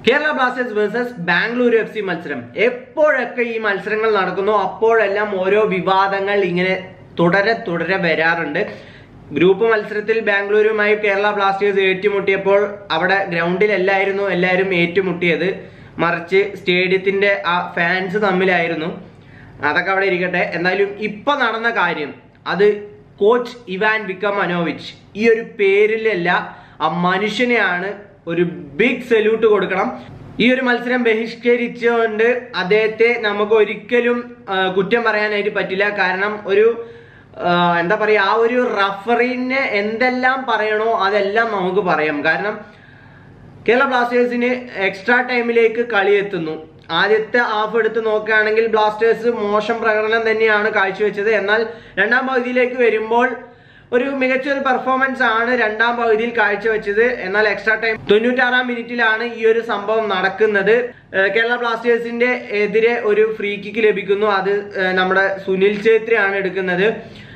Kerala Blasters versus Bengaluru F C മത്സരം എപ്പോഴൊക്കെ ഈ മത്സരങ്ങൾ നടക്കുന്നു അപ്പോഴെല്ലാം ഓരോ വിവാദങ്ങൾ ഇങ്ങനെ തുടരെ തുടരെ വരാറുണ്ട് ഗ്രൂപ്പ് മത്സരത്തിൽ ബാംഗ്ലൂരുമായി കേരള ബ്ലാസ്റ്റേഴ്സ് ഏറ്റുമുട്ടിയപ്പോൾ അവിടെ ഗ്രൗണ്ടിലല്ലായിരുന്നു എല്ലാവരും ഏറ്റുമുട്ടിയത് മറിച്ച് സ്റ്റേഡിയത്തിന്റെ ആ ഫാൻസ് തമ്മിലായിരുന്നു അതൊക്കെ അവിടെ ഇരിക്കട്ടെ എന്തായാലും ഇപ്പൊ നടന്ന കാര്യം അത് കോച്ച് ഇവാൻ വിക്കമനോവിച്ച് ഈ ഒരു പേരിലല്ല ആ മനുഷ്യനെയാണ് ഒരു ബിഗ് സല്യൂട്ട് കൊടുക്കണം ഈ ഒരു മത്സരം ബഹിഷ്കരിച്ചുകൊണ്ട് അദ്ദേഹത്തെ നമുക്ക് ഒരിക്കലും ആ, കുറ്റം പറയാനായിട്ട് പറ്റില്ല കാരണം ഒരു ആ, എന്താ പറയാ ആ ഒരു റഫറിനെ എന്തെല്ലാം പറയണോ അതെല്ലാം നമുക്ക് പറയാം കാരണം കേരള ബ്ലാസ്റ്റേഴ്സിന് എക്സ്ട്രാ ടൈമിലേക്ക് കളി എത്തുന്നു ആദ്യത്തെ ഹാഫ് എടുത്ത് നോക്കുകയാണെങ്കിൽ ബ്ലാസ്റ്റേഴ്സ് മോശം പ്രകടനം തന്നെയാണ് കാഴ്ചവെച്ചത് എന്നാൽ രണ്ടാം പകുതിയിലേക്ക് വരുമ്പോൾ ഒരു മികച്ച ഒരു പെർഫോമൻസ് ആണ് രണ്ടാം പകുതിയിൽ കാഴ്ചവെച്ചത് എന്നാൽ എക്സ്ട്രാ ടൈം തൊണ്ണൂറ്റാറാം മിനിറ്റിലാണ് ഈ ഒരു സംഭവം നടക്കുന്നത് ഏഹ് കേരള ബ്ലാസ്റ്റേഴ്സിന്റെ എതിരെ ഒരു ഫ്രീ കിക്ക് ലഭിക്കുന്നു അത് ഏഹ് നമ്മുടെ സുനിൽ ഛേത്രിയാണ് എടുക്കുന്നത്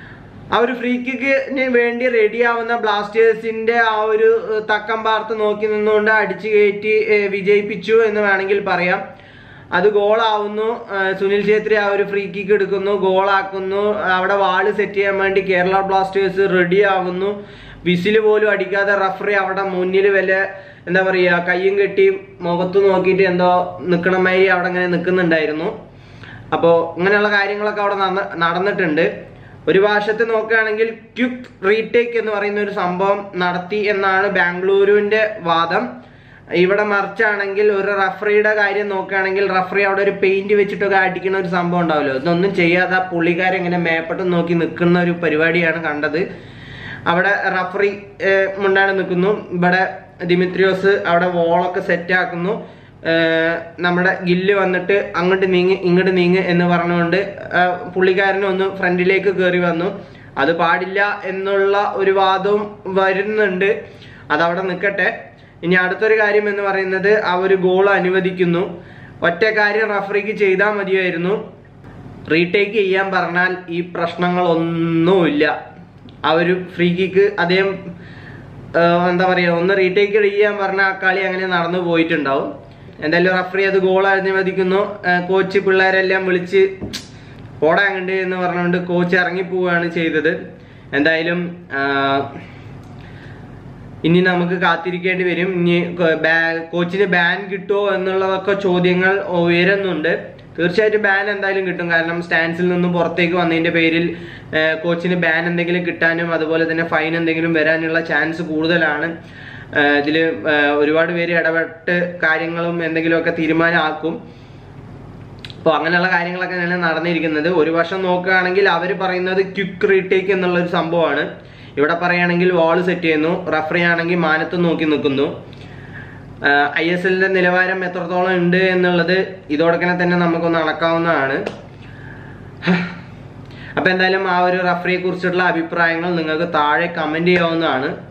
ആ ഒരു ഫ്രീ കിക്കിന് വേണ്ടി റെഡിയാവുന്ന ബ്ലാസ്റ്റേഴ്സിന്റെ ആ ഒരു ഏഹ്, തക്കം പാർത്ത് നോക്കി നിന്നുകൊണ്ട് അടിച്ചു കയറ്റി ഏഹ്, വിജയിപ്പിച്ചു എന്ന് വേണമെങ്കിൽ പറയാം അത് ഗോളാവുന്നു ഏഹ്, സുനിൽ ഛേത്രി ആ ഒരു ഫ്രീ കിക്ക് എടുക്കുന്നു ഗോളാക്കുന്നു അവിടെ വാള് സെറ്റ് ചെയ്യാൻ വേണ്ടി കേരള ബ്ലാസ്റ്റേഴ്സ് റെഡി ആവുന്നു വിസില് പോലും അടിക്കാതെ റഫറി അവിടെ മുന്നിൽ വല്ല എന്താ പറയുക കയ്യും കെട്ടി മുഖത്ത് നോക്കിയിട്ട് എന്തോ നിൽക്കണ മാതിരി അവിടെ ഇങ്ങനെ നിൽക്കുന്നുണ്ടായിരുന്നു അപ്പോൾ ഇങ്ങനെയുള്ള കാര്യങ്ങളൊക്കെ അവിടെ നടന്ന- നടന്നിട്ടുണ്ട് ഒരു ഭാഷത്ത് നോക്കുകയാണെങ്കിൽ ക്വിക്ക് റീടേക്ക് എന്ന് പറയുന്ന ഒരു സംഭവം നടത്തി എന്നാണ് ബാംഗ്ലൂരുവിന്റെ വാദം ഇവിടെ മറിച്ചാണെങ്കിൽ ഒരു റഫറിയുടെ കാര്യം നോക്കുകയാണെങ്കിൽ റഫറി അവിടെ ഒരു പെയിന്റ് വെച്ചിട്ടൊക്കെ അടിക്കുന്ന ഒരു സംഭവം ഉണ്ടാവല്ലോ ഇതൊന്നും ചെയ്യാതെ ആ പുള്ളിക്കാരൻ ഇങ്ങനെ മേപ്പെട്ട് നോക്കി നിൽക്കുന്ന ഒരു പരിപാടിയാണ് കണ്ടത് അവിടെ റഫറി മുണ്ടാണ് നിൽക്കുന്നു ഇവിടെ ദിമിത്രിയോസ് അവിടെ വോളൊക്കെ സെറ്റ് ആക്കുന്നു ഏഹ് നമ്മുടെ ഗില്ല് വന്നിട്ട് അങ്ങോട്ട് നീങ്ങി ഇങ്ങോട്ട് നീങ്ങ് എന്ന് പറഞ്ഞുകൊണ്ട് ഏഹ് പുള്ളിക്കാരൻ ഒന്ന് ഫ്രണ്ടിലേക്ക് കയറി വന്നു അത് പാടില്ല എന്നുള്ള ഒരു വാദവും വരുന്നുണ്ട് അതവിടെ നിൽക്കട്ടെ ഇനി അടുത്തൊരു കാര്യം എന്ന് പറയുന്നത് ആ ഒരു ഗോൾ അനുവദിക്കുന്നു ഒറ്റ കാര്യം റഫറിക്ക് ചെയ്താൽ മതിയായിരുന്നു റീടേക്ക് ചെയ്യാൻ പറഞ്ഞാൽ ഈ പ്രശ്നങ്ങളൊന്നുമില്ല ആ ഒരു ഫ്രീ കിക്ക് അദ്ദേഹം ഏഹ്, എന്താ പറയുക ഒന്ന് റീടേക്ക് ചെയ്യാൻ പറഞ്ഞ ആ കളി അങ്ങനെ നടന്നു പോയിട്ടുണ്ടാവും എന്തായാലും റഫറി അത് ഗോൾ അനുവദിക്കുന്നു ഏഹ്, കോച്ച് പിള്ളേരെല്ലാം വിളിച്ച് ഓടാൻ കണ്ട് എന്ന് പറഞ്ഞുകൊണ്ട് കോച്ച് ഇറങ്ങി പോവുകയാണ് ചെയ്തത് എന്തായാലും ആഹ്, ഇനി നമുക്ക് കാത്തിരിക്കേണ്ടി വരും ഇനി കോ- ബാ- കോച്ചിന് ബാൻ കിട്ടുമോ എന്നുള്ളതൊക്കെ ചോദ്യങ്ങൾ ഉയരുന്നുണ്ട് തീർച്ചയായിട്ടും ബാൻ എന്തായാലും കിട്ടും കാരണം സ്റ്റാൻസിൽ നിന്നും പുറത്തേക്ക് വന്നതിന്റെ പേരിൽ ഏഹ്, കോച്ചിന് ബാൻ എന്തെങ്കിലും കിട്ടാനും അതുപോലെ തന്നെ ഫൈൻ എന്തെങ്കിലും വരാനുള്ള ചാൻസ് കൂടുതലാണ് ഏഹ്, ഇതില് ഏഹ്, ഒരുപാട് പേര് ഇടപെട്ട് കാര്യങ്ങളും എന്തെങ്കിലുമൊക്കെ തീരുമാനമാക്കും അപ്പോൾ അങ്ങനെയുള്ള കാര്യങ്ങളൊക്കെ തന്നെയാണ് നടന്നിരിക്കുന്നത് ഒരു വർഷം നോക്കുകയാണെങ്കിൽ അവർ പറയുന്നത് ക്വിക്ക് റീടേക്ക് എന്നുള്ള ഒരു സംഭവമാണ് ഇവിടെ പറയുകയാണെങ്കിൽ വാൾ സെറ്റ് ചെയ്യുന്നു റഫറി ആണെങ്കിൽ മാനത്ത് നോക്കി നിൽക്കുന്നു ഐ എസ് എല്ലിന്റെ നിലവാരം എത്രത്തോളം ഉണ്ട് എന്നുള്ളത് ഇതോടൊക്കെ തന്നെ നമുക്കൊന്ന് അളക്കാവുന്നതാണ് അപ്പൊ എന്തായാലും ആ ഒരു റഫറിയെ കുറിച്ചിട്ടുള്ള അഭിപ്രായങ്ങൾ നിങ്ങൾക്ക് താഴെ കമന്റ് ചെയ്യാവുന്നതാണ്